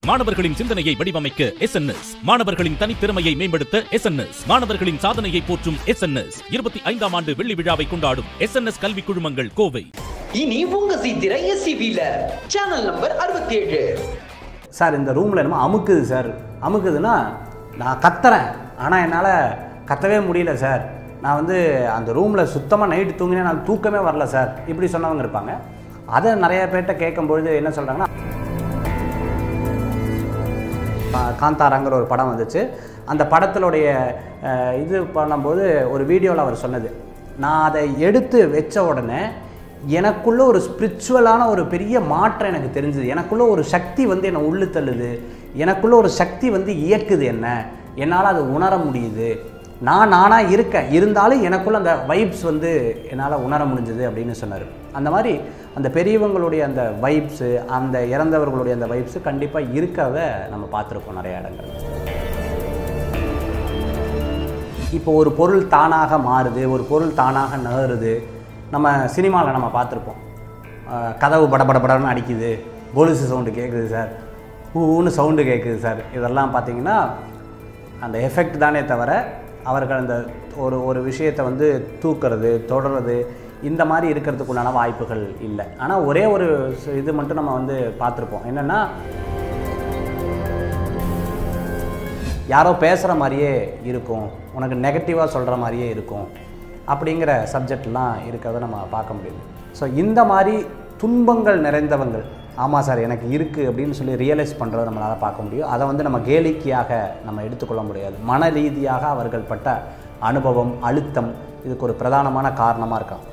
மாணவர்களின் சிந்தனையை வடிவமைக்க எஸ் மாணவர்களின் தனித்திறமையை மேம்படுத்த எஸ் மாணவர்களின் சாதனையை போற்றும் எஸ் இருபத்தி ஐந்தாம் ஆண்டு வெள்ளி விழாவை கொண்டாடும் எஸ் கல்வி குழுமங்கள் கோவை இனி உங்க சீத்திரை எஸ்சிபில சேனல் நம்பர் அறுபத்தி ஏழு சார் இந்த ரூமில் என்னமோ அமுக்குது சார் அமுக்குதுன்னா நான் கத்துறேன் ஆனால் என்னால் கத்தவே முடியல சார் நான் வந்து அந்த ரூமில் சுத்தமாக நைட்டு தூங்கினேன் நான் தூக்கமே வரல சார் இப்படி சொன்னவங்க இருப்பாங்க அதை நிறைய பேர்கிட்ட கேட்கும்பொழுது என்ன சொல்கிறாங்கன்னா காந்தாராங்கிற ஒரு படம் வந்துச்சு அந்த படத்தினுடைய அஹ், இது பண்ணும்போது ஒரு வீடியோவில் அவர் சொன்னது நான் அதை எடுத்து வச்ச உடனே எனக்குள்ள ஒரு ஸ்பிரிச்சுவலான ஒரு பெரிய மாற்றம் எனக்கு தெரிஞ்சுது எனக்குள்ள ஒரு சக்தி வந்து என்னை உள்ளு தள்ளுது எனக்குள்ள ஒரு சக்தி வந்து இயக்குது என்ன என்னால் அதை உணர முடியுது நான் நானாக இருக்கேன் இருந்தாலும் எனக்குள்ள அந்த வைப்ஸ் வந்து என்னால் உணர முடிஞ்சுது அப்படின்னு சொன்னார் அந்த மாதிரி அந்த பெரியவங்களுடைய அந்த வைப்ஸு அந்த இறந்தவர்களுடைய அந்த வைப்ஸு கண்டிப்பாக இருக்கத நம்ம பார்த்துருக்கோம் நிறைய இடங்கள் இப்போ ஒரு பொருள் தானாக மாறுது ஒரு பொருள் தானாக நகருது நம்ம சினிமாவில் நம்ம பார்த்துருப்போம் அஹ் கதவு படபடபடன்னு அடிக்குது போலீஸ் சவுண்டு கேட்குது சார் ஊன்னு சவுண்டு கேட்குது சார் இதெல்லாம் பார்த்தீங்கன்னா அந்த எஃபெக்ட் தானே தவிர அவர்கள் அந்த ஒரு ஒரு விஷயத்தை வந்து தூக்குறது தொடறது இந்த மாதிரி இருக்கிறதுக்குண்டான வாய்ப்புகள் இல்லை ஆனால் ஒரே ஒரு ச- இது மட்டும் நம்ம வந்து பார்த்துருப்போம் என்னென்னா யாரோ பேசுகிற மாதிரியே இருக்கும் உனக்கு நெகட்டிவாக சொல்கிற மாதிரியே இருக்கும் அப்படிங்கிற சப்ஜெக்ட்லாம் இருக்கிறத நம்ம பார்க்க முடியுது ஸோ இந்த மாதிரி துன்பங்கள் நிறைந்தவங்கள் ஆமாம் சார் எனக்கு இருக்குது அப்படின்னு சொல்லி ரியலைஸ் பண்ணுறதை நம்மளால் பார்க்க முடியும் அதை வந்து நம்ம கேளிக்கையாக நம்ம எடுத்துக்கொள்ள முடியாது மன ரீதியாக அவர்கள் பட்ட அனுபவம் அழுத்தம் இதுக்கு ஒரு பிரதானமான காரணமாக இருக்கான்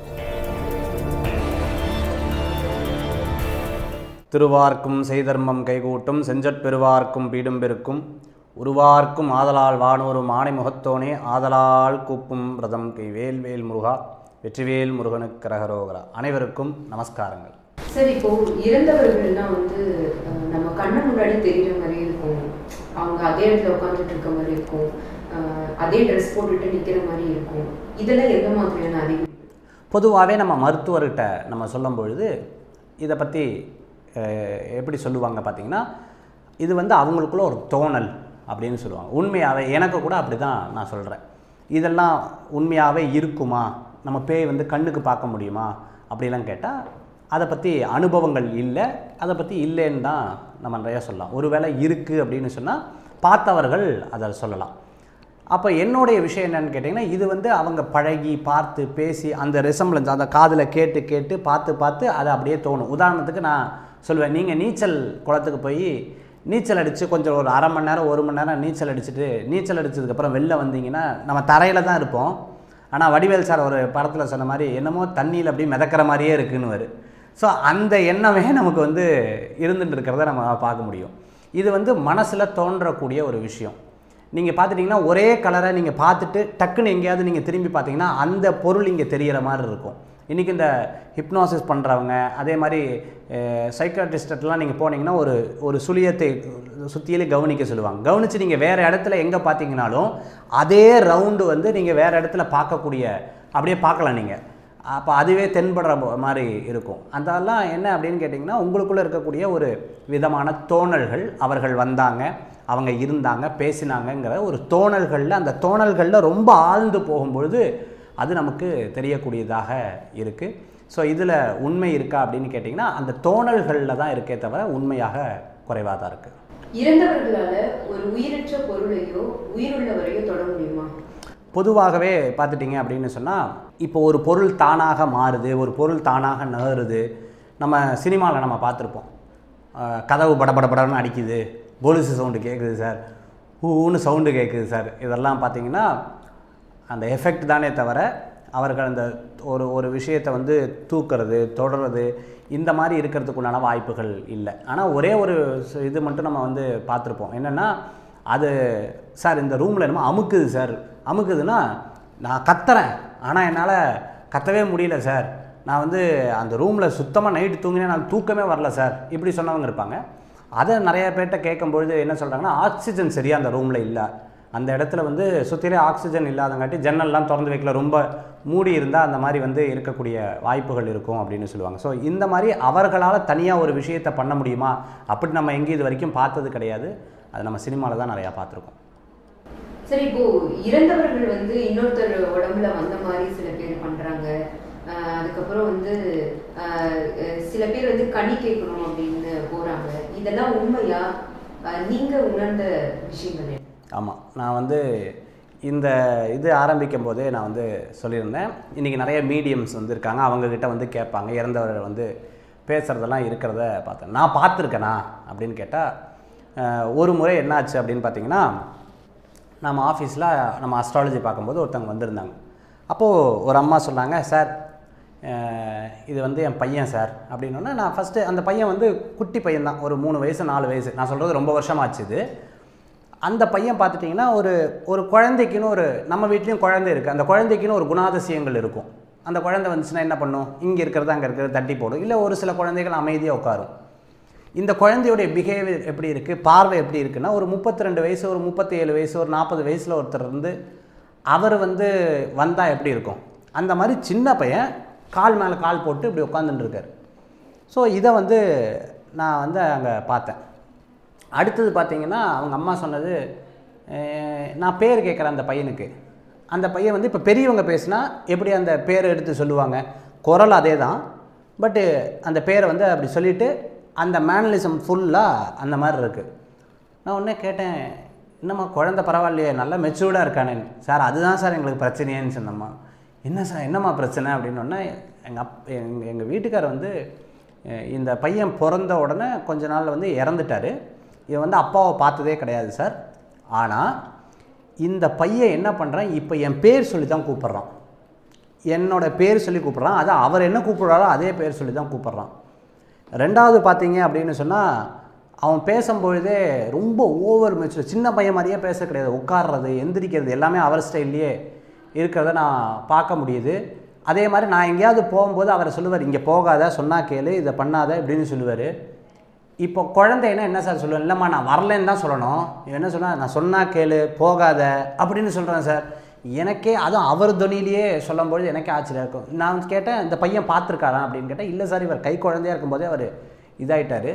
திருவார்க்கும் செய்தர்மம் கைகூட்டும் செஞ்சற்பெருவார்க்கும் பீடும் பெருக்கும் உருவார்க்கும் ஆதலால் வானோரும் ஆணை முகத்தோனே ஆதலால் கூப்பும் ரதம் கை வேல் வேல் முருகா வெற்றிவேல் முருகனுக்கு கரகரோகரா அனைவருக்கும் நமஸ்காரங்கள் சார் இப்போ இறந்தவர்கள்லாம் வந்து அஹ், நம்ம கண்ணு முன்னாடி தெரியுற மாதிரி இருக்கும் அவங்க அதே இடத்துல உட்காந்துட்டு இருக்க மாதிரி இருக்கும் அஹ், அதே ட்ரெஸ் போட்டுட்டு நிக்கிற மாதிரி இருக்கும் இதெல்லாம் எந்த மாதிரியான அறிகுறி பொதுவாகவே நம்ம மருத்துவர்கிட்ட நம்ம சொல்லும் பொழுது இதை பற்றி எப்படி சொல்லுவாங்க பார்த்தீங்கன்னா இது வந்து அவங்களுக்குள்ள ஒரு தோணல் அப்படின்னு சொல்லுவாங்க உண்மையாகவே எனக்கு கூட அப்படி தான் நான் சொல்கிறேன் இதெல்லாம் உண்மையாகவே இருக்குமா நம்ம பேய் வந்து கண்ணுக்கு பார்க்க முடியுமா அப்படிலாம் கேட்டால் அதை பற்றி அனுபவங்கள் இல்லை அதை பற்றி இல்லைன்னு தான் நம்ம நிறையா சொல்லலாம் ஒருவேளை இருக்குது அப்படின்னு சொன்னால் பார்த்தவர்கள் அதை சொல்லலாம் அப்போ என்னுடைய விஷயம் என்னன்னு கேட்டிங்கன்னா இது வந்து அவங்க பழகி பார்த்து பேசி அந்த ரெசம்பிளன்ஸ் அந்த காதில் கேட்டு கேட்டு பார்த்து பார்த்து அது அப்படியே தோணும் உதாரணத்துக்கு நான் சொல்லுவேன் நீங்கள் நீச்சல் குளத்துக்கு போய் நீச்சல் அடித்து கொஞ்சம் ஒரு அரை மணி நேரம் ஒரு மணி நேரம் நீச்சல் அடிச்சுட்டு நீச்சல் அடிச்சதுக்கப்புறம் வெளில வந்தீங்கன்னா நம்ம தரையில் தான் இருப்போம் ஆனால் வடிவேல் சார் ஒரு படத்தில் சொன்ன மாதிரி என்னமோ தண்ணியில் அப்படியே மிதக்கிற மாதிரியே இருக்குன்னு வரு ஸோ அந்த எண்ணமே நமக்கு வந்து இருந்துட்டு இருக்கிறத நம்ம பார்க்க முடியும் இது வந்து மனசில் தோன்றக்கூடிய ஒரு விஷயம் நீங்கள் பார்த்துட்டிங்கன்னா ஒரே கலரை நீங்கள் பார்த்துட்டு டக்குன்னு எங்கேயாவது நீங்கள் திரும்பி பார்த்தீங்கன்னா அந்த பொருள் இங்கே தெரியிற மாதிரி இருக்கும் இன்றைக்கி இந்த ஹிப்னாசிஸ் பண்ணுறவங்க அதே மாதிரி சைக்காட்ரிஸ்டெல்லாம் நீங்கள் போனீங்கன்னா ஒரு ஒரு சுழியத்தை சுற்றியிலே கவனிக்க சொல்லுவாங்க கவனித்து நீங்கள் வேறு இடத்துல எங்கே பார்த்தீங்கனாலும் அதே ரவுண்டு வந்து நீங்கள் வேறு இடத்துல பார்க்கக்கூடிய அப்படியே பார்க்கலாம் நீங்கள் அப்போ அதுவே தென்படுற போ- மாதிரி இருக்கும் அதெல்லாம் என்ன அப்படின்னு கேட்டிங்கன்னா உங்களுக்குள்ளே இருக்கக்கூடிய ஒரு விதமான தோணல்கள் அவர்கள் வந்தாங்க அவங்க இருந்தாங்க பேசினாங்கங்கிற ஒரு தோணல்களில் அந்த தோணல்களில் ரொம்ப ஆழ்ந்து போகும்பொழுது அது நமக்கு தெரியக்கூடியதாக இருக்குது ஸோ இதில் உண்மை இருக்கா அப்படின்னு கேட்டிங்கன்னா அந்த தோணல்களில் தான் இருக்கே தவிர உண்மையாக குறைவாக தான் இருக்குது இறந்தவர்களால ஒரு உயிரற்ற பொருளையோ உயிருள்ளவரையோ தொட முடியுமா பொதுவாகவே பார்த்துட்டிங்க அப்படின்னு சொன்னால் இப்போ ஒரு பொருள் தானாக மாறுது ஒரு பொருள் தானாக நகருது நம்ம சினிமாவில் நம்ம பார்த்துருப்போம் அஹ் கதவு படபடபடன்னு அடிக்குது போலீஸ் சவுண்டு கேட்குது சார் ஊன்னு சவுண்டு கேட்குது சார் இதெல்லாம் பார்த்தீங்கன்னா அந்த எஃபெக்ட் தானே தவிர அவர்கள் அந்த ஒரு ஒரு விஷயத்தை வந்து தூக்குறது தொடறது இந்த மாதிரி இருக்கிறதுக்குண்டான வாய்ப்புகள் இல்லை ஆனால் ஒரே ஒரு ச- இது மட்டும் நம்ம வந்து பார்த்துருப்போம் என்னென்னா அது சார் இந்த ரூமில் என்னமோ அமுக்குது சார் அமுக்குதுன்னா நான் கத்துறேன் ஆனால் என்னால் கத்தவே முடியல சார் நான் வந்து அந்த ரூமில் சுத்தமாக நைட்டு தூங்கினேன் நான் தூக்கமே வரல சார் இப்படி சொன்னவங்க இருப்பாங்க அதை நிறைய பேர்கிட்ட கேட்கும்பொழுது என்ன சொல்கிறாங்கன்னா ஆக்சிஜன் சரியாக அந்த ரூமில் இல்லை அந்த இடத்துல வந்து சுற்றிலே ஆக்சிஜன் இல்லாதங்காட்டி ஜன்னல்லாம் திறந்து வைக்கல ரொம்ப மூடி இருந்தால் அந்த மாதிரி வந்து இருக்கக்கூடிய வாய்ப்புகள் இருக்கும் அப்படின்னு சொல்லுவாங்க ஸோ இந்த மாதிரி அவர்களால் தனியாக ஒரு விஷயத்தை பண்ண முடியுமா அப்படி நம்ம எங்கேயும் இது வரைக்கும் பார்த்தது கிடையாது அது நம்ம சினிமாவில் தான் நிறையா பார்த்துருக்கோம் சரி இப்போ இறந்தவர்கள் வந்து இன்னொருத்தர் உடம்புல வந்த மாதிரி சில பேர் பண்றாங்க ஆஹ் அதுக்கப்புறம் வந்து ஆஹ் அஹ் சில பேர் வந்து கனி கேட்கணும் அப்படின்னு போறாங்க இதெல்லாம் உண்மையா ஆஹ் நீங்க உணர்ந்த விஷயங்கள் என்ன? ஆமாம் நான் வந்து இந்த இது ஆரம்பிக்கும் போதே நான் வந்து சொல்லியிருந்தேன் இன்றைக்கி நிறைய மீடியம்ஸ் வந்து இருக்காங்க அவங்கக்கிட்ட வந்து கேட்பாங்க இறந்தவர்கள் வந்து பேசுகிறதெல்லாம் இருக்கிறத பார்த்தேன் நான் பார்த்துருக்கேனா அப்படின்னு கேட்டால் ஒரு முறை என்னாச்சு அப்படின்னு பார்த்தீங்கன்னா நம்ம ஆஃபீஸில் நம்ம அஸ்ட்ராலஜி பார்க்கும்போது ஒருத்தவங்க வந்திருந்தாங்க அப்போது ஒரு அம்மா சொன்னாங்க சார் அஹ், இது வந்து என் பையன் சார் அப்படின்னோடனே நான் ஃபஸ்ட்டு அந்த பையன் வந்து குட்டி பையன் தான் ஒரு மூணு வயசு நாலு வயசு நான் சொல்கிறது ரொம்ப வருஷமாச்சு இது அந்த பையன் பார்த்துட்டிங்கன்னா ஒரு ஒரு குழந்தைக்குன்னு ஒரு நம்ம வீட்லேயும் குழந்தை இருக்குது அந்த குழந்தைக்குன்னு ஒரு குணாதிசயங்கள் இருக்கும் அந்த குழந்தை வந்துச்சுன்னா என்ன பண்ணும் இங்கே இருக்கிறது அங்கே இருக்கிறது தட்டி போடும் இல்லை ஒரு சில குழந்தைகள் அமைதியாக உட்காரும் இந்த குழந்தையுடைய பிஹேவியர் எப்படி இருக்குது பார்வை எப்படி இருக்குன்னா ஒரு முப்பத்தி ரெண்டு வயசு ஒரு முப்பத்தி ஏழு வயசு ஒரு நாற்பது வயசில் ஒருத்தர் இருந்து அவர் வந்து வந்தால் எப்படி இருக்கும் அந்த மாதிரி சின்ன பையன் கால் மேலே கால் போட்டு இப்படி உட்காந்துட்டு இருக்காரு ஸோ இதை வந்து நான் வந்து அங்கே பார்த்தேன் அடுத்தது பார்த்தீங்கன்னா அவங்க அம்மா சொன்னது அஹ், நான் பேர் கேட்குறேன் அந்த பையனுக்கு அந்த பையன் வந்து இப்போ பெரியவங்க பேசுனா எப்படி அந்த பேரை எடுத்து சொல்லுவாங்க குரல் அதே தான் பட்டு அந்த பேரை வந்து அப்படி சொல்லிவிட்டு அந்த மேனலிசம் ஃபுல்லாக அந்த மாதிரி இருக்குது நான் உடனே கேட்டேன் என்னம்மா குழந்தை பரவாயில்லையே நல்லா மெச்சூர்டாக இருக்கானே சார் அதுதான் சார் எங்களுக்கு பிரச்சனையேன்னு சொன்னம்மா என்ன சார் என்னம்மா பிரச்சனை அப்படின்னோடனே எங்கள் அப் எங்கள் எங்கள் வீட்டுக்கார் வந்து அஹ், இந்த பையன் பிறந்த உடனே கொஞ்ச நாள் வந்து இறந்துட்டார் இவன் வந்து அப்பாவை பார்த்ததே கிடையாது சார் ஆனால் இந்த பையன் என்ன பண்ணுறான் இப்போ என் பேர் சொல்லி தான் கூப்பிட்றான் என்னோட பேர் சொல்லி கூப்பிட்றான் அது அவர் என்ன கூப்பிடுறாரோ அதே பேர் சொல்லி தான் கூப்பிட்றான் ரெண்டாவது பார்த்தீங்க அப்படின்னு சொன்னால் அவன் பேசும்பொழுதே ரொம்ப ஓவர் மெச்சூர் சின்ன பையன் மாதிரியே பேச கிடையாது உட்கார்றது எந்திரிக்கிறது எல்லாமே அவர் ஸ்டைல்லையே இருக்கிறத நான் பார்க்க முடியுது அதே மாதிரி நான் எங்கேயாவது போகும்போது அவர் சொல்லுவார் இங்கே போகாத சொன்னா கேளு இதை பண்ணாத இப்படின்னு சொல்லுவார் இப்போ குழந்தைன்னா என்ன சார் சொல்லுவேன் இல்லைம்மா நான் வரலன்னு தான் சொல்லணும் இவன் என்ன சொன்னா நான் சொன்னா கேளு போகாத அப்படின்னு சொல்கிறேன் சார் எனக்கே அதுவும் அவர் துணியிலேயே சொல்லும்பொழுது எனக்கே ஆச்சரியம் இருக்கும் நான் கேட்டேன் இந்த பையன் பார்த்துருக்காரா அப்படின்னு கேட்டேன் இல்லை சார் இவர் கை குழந்தையா இருக்கும்போதே அவர் இதாயிட்டாரு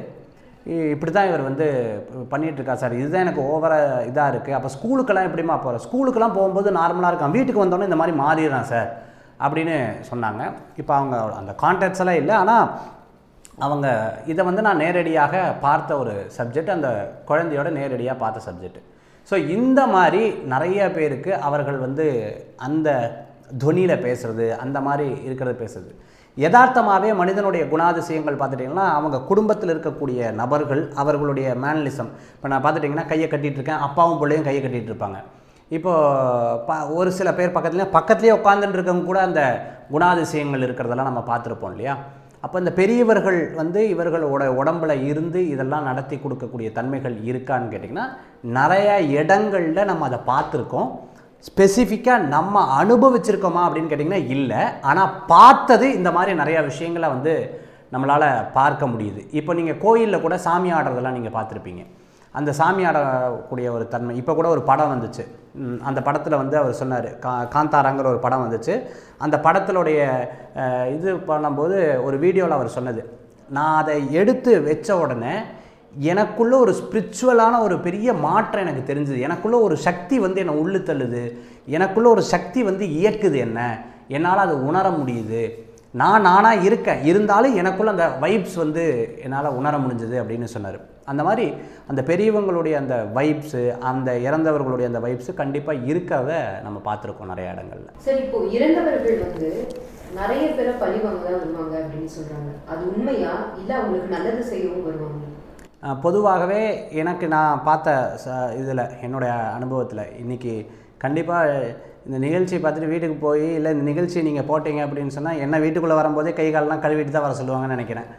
இ- இப்படி தான் இவர் வந்து பண்ணிட்டு இருக்கா சார் இதுதான் எனக்கு ஓவராக இதாக இருக்குது அப்போ ஸ்கூலுக்கெல்லாம் எப்படிமா போகிறேன் ஸ்கூலுக்கெல்லாம் போகும்போது நார்மலாக இருக்கான் வீட்டுக்கு வந்தோடனே இந்த மாதிரி மாறிடுறான் சார் அப்படின்னு சொன்னாங்க இப்போ அவங்க அந்த கான்டாக்ட்ஸ் எல்லாம் இல்லை ஆனால் அவங்க இதை வந்து நான் நேரடியாக பார்த்த ஒரு சப்ஜெக்ட் அந்த குழந்தையோட நேரடியாக பார்த்த சப்ஜெக்ட் ஸோ இந்த மாதிரி நிறைய பேருக்கு அவர்கள் வந்து அந்த துணியில் பேசுறது அந்த மாதிரி இருக்கிறது பேசுறது யதார்த்தமாகவே மனிதனுடைய குணாதிசயங்கள் பார்த்துட்டிங்கன்னா அவங்க குடும்பத்தில் இருக்கக்கூடிய நபர்கள் அவர்களுடைய மேனலிசம் இப்போ நான் பார்த்துட்டிங்கன்னா கையை கட்டிட்டு இருக்கேன் அப்பாவும் பிள்ளையும் கையை கட்டிட்டு இருப்பாங்க இப்போ ப ஒரு சில பேர் பக்கத்துலேயே பக்கத்துலேயே உட்காந்துட்டு இருக்கவங்க கூட அந்த குணாதிசயங்கள் இருக்கிறதெல்லாம் நம்ம பார்த்துருப்போம் இல்லையா அப்போ இந்த பெரியவர்கள் வந்து இவர்களோட உடம்புல இருந்து இதெல்லாம் நடத்தி கொடுக்கக்கூடிய தன்மைகள் இருக்கான்னு கேட்டிங்கன்னா நிறைய இடங்களில் நம்ம அதை பார்த்துருக்கோம் ஸ்பெசிஃபிக்காக நம்ம அனுபவிச்சிருக்கோமா அப்படின்னு கேட்டிங்கன்னா இல்லை ஆனால் பார்த்தது இந்த மாதிரி நிறையா விஷயங்களை வந்து நம்மளால் பார்க்க முடியுது இப்போ நீங்கள் கோயிலில் கூட சாமி ஆடுறதெல்லாம் நீங்கள் பார்த்துருப்பீங்க அந்த சாமி ஆடக்கூடிய ஒரு தன்மை இப்போ கூட ஒரு படம் வந்துச்சு ம், அந்த படத்தில் வந்து அவர் சொன்னார் கா காந்தாராங்கிற ஒரு படம் வந்துச்சு அந்த படத்தினுடைய அஹ், இது பண்ணும்போது ஒரு வீடியோவில் அவர் சொன்னது நான் அதை எடுத்து வச்ச உடனே எனக்குள்ள ஒரு ஸ்பிரிச்சுவலான ஒரு பெரிய மாற்றம் எனக்கு தெரிஞ்சுது எனக்குள்ள ஒரு சக்தி வந்து என்னை உள்ளு தள்ளுது எனக்குள்ள ஒரு சக்தி வந்து இயக்குது என்ன என்னால் அதை உணர முடியுது நான் நானாக இருக்கேன் இருந்தாலும் எனக்குள்ள அந்த வைப்ஸ் வந்து என்னால் உணர முடிஞ்சது அப்படின்னு சொன்னார் அந்த மாதிரி அந்த பெரியவங்களுடைய அந்த வைப்ஸு அந்த இறந்தவர்களுடைய அந்த வைப்ஸு கண்டிப்பாக இருக்கிறத நம்ம பார்த்துருக்கோம் நிறைய இடங்கள்ல சரி இப்போ இறந்தவர்கள் வந்து நிறைய பேரை பழி வாங்க தான் வருவாங்க அப்படின்னு சொல்றாங்க அது உண்மையா இல்ல அவங்களுக்கு நல்லது செய்யவும் வருவாங்க அஹ் பொதுவாகவே எனக்கு நான் பார்த்த ச இதில் என்னுடைய அனுபவத்தில் இன்றைக்கி கண்டிப்பாக இந்த நிகழ்ச்சி பார்த்துட்டு வீட்டுக்கு போய் இல்லை இந்த நிகழ்ச்சி நீங்கள் போட்டீங்க அப்படின்னு சொன்னால் என்ன வீட்டுக்குள்ளே வரும்போதே கை காலெலாம் கழுவிட்டு தான் வர சொல்லுவாங்கன்னு நினைக்கிறேன்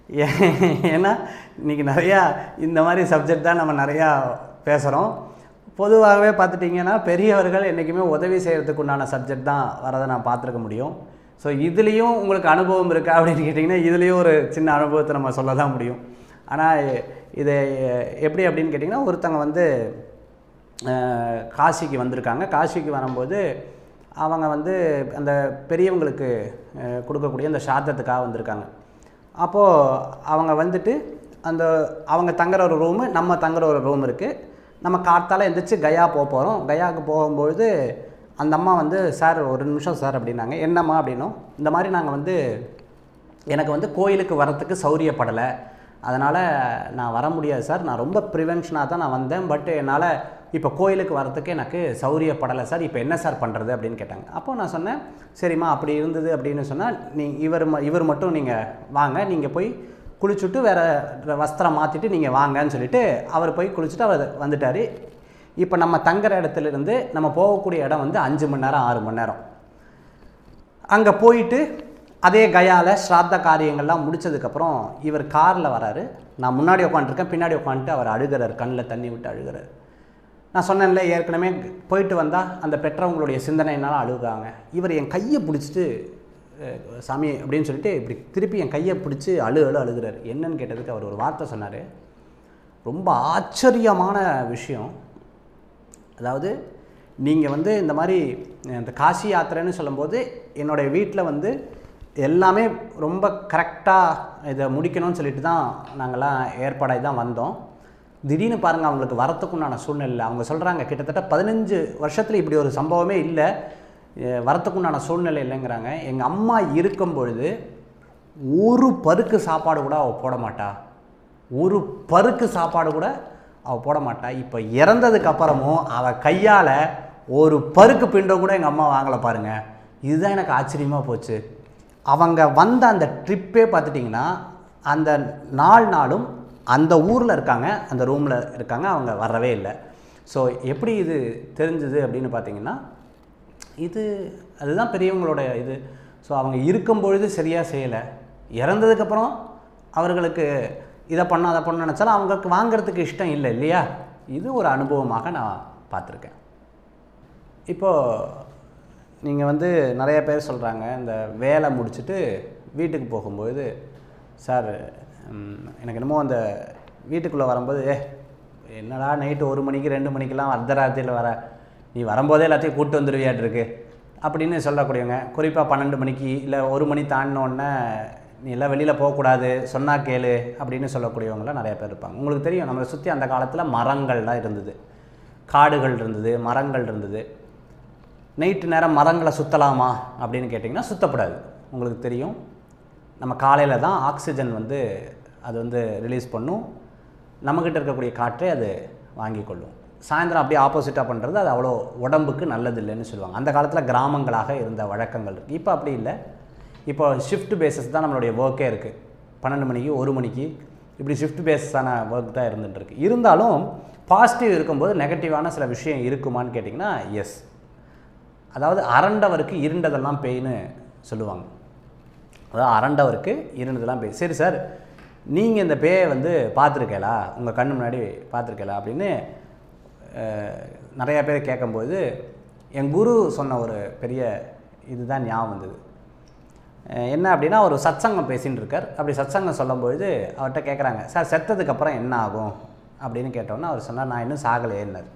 ஏ- ஏன்னா இன்றைக்கி நிறையா இந்த மாதிரி சப்ஜெக்ட் தான் நம்ம நிறையா பேசுகிறோம் பொதுவாகவே பார்த்துட்டிங்கன்னா பெரியவர்கள் என்றைக்குமே உதவி செய்கிறதுக்கு உண்டான சப்ஜெக்ட் தான் வரதை நான் பார்த்துருக்க முடியும் ஸோ இதுலேயும் உங்களுக்கு அனுபவம் இருக்கா அப்படின்னு கேட்டிங்கன்னா இதுலேயும் ஒரு சின்ன அனுபவத்தை நம்ம சொல்ல தான் முடியும் ஆனால் இது எப்படி அப்படின்னு கேட்டிங்கன்னா ஒருத்தங்க வந்து அஹ், காசிக்கு வந்திருக்காங்க காசிக்கு வரும்போது அவங்க வந்து அந்த பெரியவங்களுக்கு அஹ், கொடுக்கக்கூடிய அந்த சாத்தத்துக்காக வந்திருக்காங்க அப்போது அவங்க வந்துட்டு அந்த அவங்க தங்குற ஒரு ரூமு நம்ம தங்குற ஒரு ரூம் இருக்குது நம்ம கார்த்தால எந்திரிச்சு கயா போக போகிறோம் கயாவுக்கு போகும்பொழுது அந்த அம்மா வந்து சார் ஒரு நிமிஷம் சார் அப்படின்னாங்க என்னம்மா அப்படின்னும் இந்த மாதிரி நாங்கள் வந்து எனக்கு வந்து கோயிலுக்கு வரத்துக்கு சௌரியப்படலை அதனால் நான் வர முடியாது சார் நான் ரொம்ப ப்ரிவென்ஷனாக தான் நான் வந்தேன் பட் என்னால் இப்போ கோயிலுக்கு வரத்துக்கு எனக்கு சௌரியப்படலை சார் இப்போ என்ன சார் பண்ணுறது அப்படின்னு கேட்டாங்க அப்போ நான் சொன்னேன் சரிம்மா அப்படி இருந்தது அப்படின்னு சொன்னால் நீ இவர் ம- இவர் மட்டும் நீங்கள் வாங்க நீங்கள் போய் குளிச்சுட்டு வேறு வஸ்திரம் மாற்றிட்டு நீங்கள் வாங்கன்னு சொல்லிட்டு அவர் போய் குளிச்சுட்டு அவர் வந்துட்டார் இப்போ நம்ம தங்குற இடத்துல இருந்து நம்ம போகக்கூடிய இடம் வந்து அஞ்சு மணி நேரம் ஆறு மணி நேரம் அங்கே போயிட்டு அதே கயால ஸ்ராத்த காரியங்கள்லாம் முடிச்சதுக்கப்புறம் இவர் காரில் வராரு நான் முன்னாடி உட்காந்துருக்கேன் பின்னாடி உட்காந்துட்டு அவர் அழுகிறார் கண்ணில் தண்ணி விட்டு அழுகிறார் நான் சொன்னேன்ல ஏற்கனவே போயிட்டு வந்தால் அந்த பெற்றவங்களுடைய சிந்தனையினால அழுகாங்க இவர் என் கையை பிடிச்சிட்டு அஹ், சாமி அப்படின்னு சொல்லிட்டு இப்படி திருப்பி என் கையை பிடிச்சி அழு அழு அழுகிறார் என்னன்னு கேட்டதுக்கு அவர் ஒரு வார்த்தை சொன்னார் ரொம்ப ஆச்சரியமான விஷயம் அதாவது நீங்கள் வந்து இந்த மாதிரி இந்த காசி யாத்திரைன்னு சொல்லும்போது என்னுடைய வீட்டில் வந்து எல்லாமே ரொம்ப கரெக்டாக இதை முடிக்கணும்னு சொல்லிட்டு தான் நாங்கள்லாம் ஏற்பாடாகி தான் வந்தோம் திடீர்னு பாருங்கள் அவங்களுக்கு வரத்துக்குண்டான சூழ்நிலை இல்லை. அவங்க சொல்கிறாங்க கிட்டத்தட்ட பதினஞ்சு வருஷத்தில் இப்படி ஒரு சம்பவமே இல்லை அஹ் வரத்துக்குண்டான சூழ்நிலை இல்லைங்கிறாங்க எங்கள் அம்மா இருக்கும் பொழுது ஒரு பருக்கு சாப்பாடு கூட அவள் போட மாட்டா ஒரு பருக்கு சாப்பாடு கூட அவள் போட மாட்டா இப்போ இறந்ததுக்கு அப்புறமும் அவள் கையால் ஒரு பருக்கு பிண்டம் கூட எங்கள் அம்மா வாங்கலை பாருங்க இதுதான் எனக்கு ஆச்சரியமாக போச்சு அவங்க வந்த அந்த ட்ரிப்பே பார்த்துட்டிங்கன்னா அந்த நாலு நாளும் அந்த ஊரில் இருக்காங்க அந்த ரூமில் இருக்காங்க அவங்க வரவே இல்லை ஸோ எப்படி இது தெரிஞ்சுது அப்படின்னு பார்த்தீங்கன்னா இது அதுதான் பெரியவங்களோட இது ஸோ அவங்க இருக்கும் பொழுது சரியாக செய்யலை இறந்ததுக்கப்புறம் அவர்களுக்கு இதை பண்ண அதை பண்ண நினச்சாலும் அவங்களுக்கு வாங்குறதுக்கு இஷ்டம் இல்லை இல்லையா இது ஒரு அனுபவமாக நான் பார்த்துருக்கேன் இப்போது நீங்கள் வந்து நிறைய பேர் சொல்கிறாங்க இந்த வேலை முடிச்சுட்டு வீட்டுக்கு போகும்போது சார் ம், எனக்கு என்னமோ அந்த வீட்டுக்குள்ளே வரும்போது ஏ என்னடா நைட்டு ஒரு மணிக்கு ரெண்டு மணிக்கெல்லாம் அர்த்தராத்திரியில் வர நீ வரும்போதே எல்லாத்தையும் கூப்பிட்டு வந்துடுவியாட்டிருக்கு அப்படின்னு சொல்லக்கூடியவங்க குறிப்பாக பன்னெண்டு மணிக்கு இல்லை ஒரு மணி தாண்டினோடனே நீ எல்லாம் வெளியில் போகக்கூடாது சொன்னா கேளு அப்படின்னு சொல்லக்கூடியவங்களாம் நிறைய பேர் இருப்பாங்க உங்களுக்கு தெரியும் நம்மளை சுற்றி அந்த காலத்தில் மரங்கள்லாம் இருந்தது காடுகள் இருந்தது மரங்கள் இருந்தது நைட்டு நேரம் மரங்களை சுற்றலாமா அப்படின்னு கேட்டிங்கன்னா சுத்தப்படாது உங்களுக்கு தெரியும் நம்ம காலையில் தான் ஆக்சிஜன் வந்து அது வந்து ரிலீஸ் பண்ணும் நம்மக்கிட்ட இருக்கக்கூடிய காற்றை அது வாங்கி கொள்ளும் சாயந்தரம் அப்படியே ஆப்போசிட்டாக பண்ணுறது அது அவ்வளோ உடம்புக்கு நல்லது இல்லைன்னு சொல்லுவாங்க அந்த காலத்தில் கிராமங்களாக இருந்த வழக்கங்கள் இருக்குது இப்போ அப்படி இல்லை இப்போ ஷிஃப்ட் பேஸஸ் தான் நம்மளுடைய ஒர்க்கே இருக்குது பன்னெண்டு மணிக்கு ஒரு மணிக்கு இப்படி ஷிஃப்ட் பேஸஸான ஒர்க் தான் இருந்துட்டு இருக்கு இருந்தாலும் பாசிட்டிவ் இருக்கும்போது நெகட்டிவான சில விஷயம் இருக்குமான்னு கேட்டிங்கன்னா எஸ் அதாவது அரண்டவருக்கு இருண்டதெல்லாம் பேய்னு சொல்லுவாங்க அதாவது அரண்டவருக்கு இருண்டதெல்லாம் பேய் சரி சார் நீங்கள் இந்த பேயை வந்து பார்த்துருக்கலா உங்கள் கண்ணு முன்னாடி பார்த்துருக்கலா அப்படின்னு அஹ், நிறைய பேர் கேட்கும்போது என் குரு சொன்ன ஒரு பெரிய இதுதான் ஞாபகம் வந்தது அஹ், என்ன அப்படின்னா ஒரு சத்சங்கம் பேசின்னு இருக்கார் அப்படி சத்சங்கம் சொல்லும்பொழுது அவர்கிட்ட கேட்குறாங்க சார் செத்ததுக்கப்புறம் என்ன ஆகும் அப்படின்னு கேட்டோன்னே அவர் சொன்னார் நான் இன்னும் சாகலையேன்னார்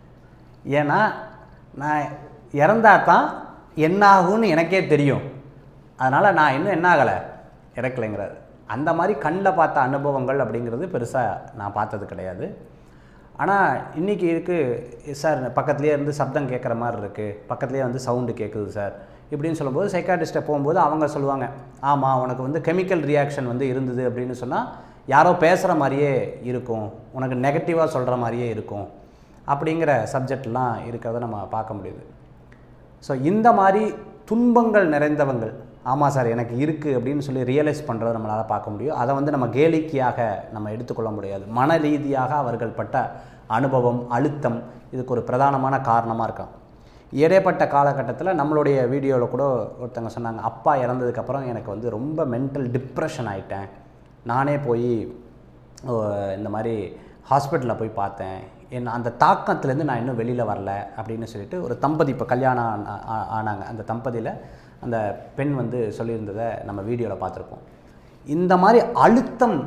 ஏன்னா நான் இறந்தா தான் என்ன ஆகும்னு எனக்கே தெரியும் அதனால் நான் இன்னும் என்ன ஆகலை இறக்கலைங்கிறார் அந்த மாதிரி கண்ணில் பார்த்த அனுபவங்கள் அப்படிங்கிறது பெருசாக நான் பார்த்தது கிடையாது ஆனால் இன்றைக்கி இருக்குது சார் பக்கத்துலேயே இருந்து சப்தம் கேட்குற மாதிரி இருக்குது பக்கத்துலேயே வந்து சவுண்டு கேட்குது சார் இப்படின்னு சொல்லும்போது சைக்காட்டிஸ்ட்டை போகும்போது அவங்க சொல்லுவாங்க ஆமாம் உனக்கு வந்து கெமிக்கல் ரியாக்ஷன் வந்து இருந்தது அப்படின்னு சொன்னால் யாரோ பேசுகிற மாதிரியே இருக்கும் உனக்கு நெகட்டிவாக சொல்கிற மாதிரியே இருக்கும் அப்படிங்கிற சப்ஜெக்ட்லாம் இருக்கிறத நம்ம பார்க்க முடியுது ஸோ இந்த மாதிரி துன்பங்கள் நிறைந்தவங்கள் ஆமாம் சார் எனக்கு இருக்குது அப்படின்னு சொல்லி ரியலைஸ் பண்ணுறதை நம்மளால் பார்க்க முடியும் அதை வந்து நம்ம கேலிக்கையாக நம்ம எடுத்துக்கொள்ள முடியாது மன ரீதியாக அவர்கள் பட்ட அனுபவம் அழுத்தம் இதுக்கு ஒரு பிரதானமான காரணமாக இருக்கான் இடைப்பட்ட காலகட்டத்தில் நம்மளுடைய வீடியோவில் கூட ஒருத்தவங்க சொன்னாங்க அப்பா இறந்ததுக்கப்புறம் எனக்கு வந்து ரொம்ப மென்டல் டிப்ரெஷன் ஆயிட்டேன் நானே போய் ஓ, இந்த மாதிரி ஹாஸ்பிட்டலில் போய் பார்த்தேன் என் அந்த தாக்கத்துலேருந்து நான் இன்னும் வெளியில் வரல அப்படின்னு சொல்லிட்டு ஒரு தம்பதி இப்போ கல்யாணம் ஆன- ஆ- ஆனாங்க அந்த தம்பதியில் அந்த பெண் வந்து சொல்லியிருந்ததை நம்ம வீடியோவில் பார்த்துருப்போம் இந்த மாதிரி அழுத்தம்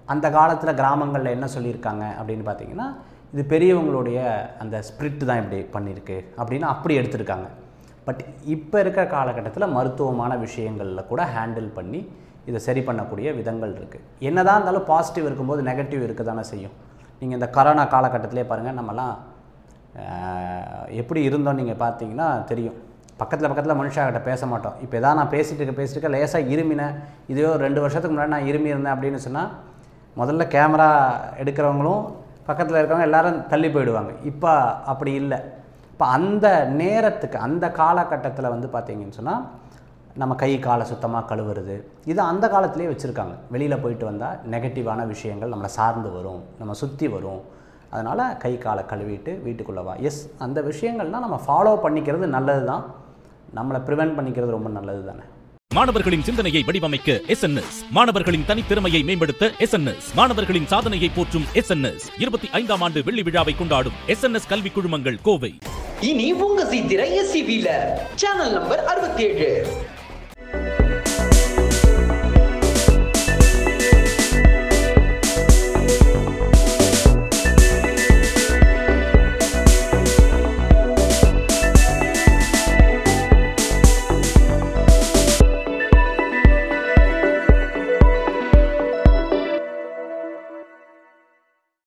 அந்த காலத்தில் கிராமங்களில் என்ன சொல்லியிருக்காங்க அப்படின்னு பார்த்தீங்கன்னா இது பெரியவங்களுடைய அந்த ஸ்பிரிட் தான் இப்படி பண்ணியிருக்கு அப்படின்னு அப்படி எடுத்திருக்காங்க பட் இப்போ இருக்கிற காலகட்டத்தில் மருத்துவமான விஷயங்களில் கூட ஹேண்டில் பண்ணி இதை சரி பண்ணக்கூடிய விதங்கள் இருக்குது என்னதான் இருந்தாலும் பாசிட்டிவ் இருக்கும்போது நெகட்டிவ் இருக்க தானே செய்யும் நீங்கள் இந்த கொரோனா காலகட்டத்திலே பாருங்கள் நம்மலாம் ஆஹ், எப்படி இருந்தோம் நீங்கள் பார்த்தீங்கன்னா தெரியும் பக்கத்தில் பக்கத்தில் மனுஷாகிட்ட பேச மாட்டோம் இப்போ எதாவது நான் பேசிட்டு இருக்க பேசிட்டு இருக்க லேசாக இருமினேன் இதே ஒரு ரெண்டு வருஷத்துக்கு முன்னாடி நான் இருமி இருந்தேன் அப்படின்னு சொன்னால் முதல்ல கேமரா எடுக்கிறவங்களும் பக்கத்தில் இருக்கவங்க எல்லாரும் தள்ளி போயிடுவாங்க இப்போ அப்படி இல்லை இப்போ அந்த நேரத்துக்கு அந்த காலகட்டத்தில் வந்து பார்த்தீங்கன்னு சொன்னால் நம்ம கை காலை சுத்தமாக கழுவுறது இது அந்த காலத்திலே வச்சுருக்காங்க வெளியில் போயிட்டு வந்தால் நெகட்டிவான விஷயங்கள் நம்மளை சார்ந்து வரும் நம்ம சுற்றி வரும் அதனால் கை காலை கழுவிட்டு வீட்டுக்குள்ளே வா எஸ் அந்த விஷயங்கள்லாம் நம்ம ஃபாலோ பண்ணிக்கிறது நல்லது தான் நம்மளை ப்ரிவென்ட் பண்ணிக்கிறது ரொம்ப நல்லது தானே மாணவர்களின் சிந்தனையை வடிவமைக்க எஸ்என்எஸ் மாணவர்களின் தனித்திறமையை மேம்படுத்த எஸ்என்எஸ் மாணவர்களின் சாதனையை போற்றும் எஸ்என்எஸ் இருபத்தி ஐந்தாம் ஆண்டு வெள்ளி விழாவை கொண்டாடும் எஸ்என்எஸ் கல்வி குழுமங்கள் கோவை இனி உங்க சித்திரை எஸ்சிபில சேனல் நம்பர் அறுபத்தி ஏழு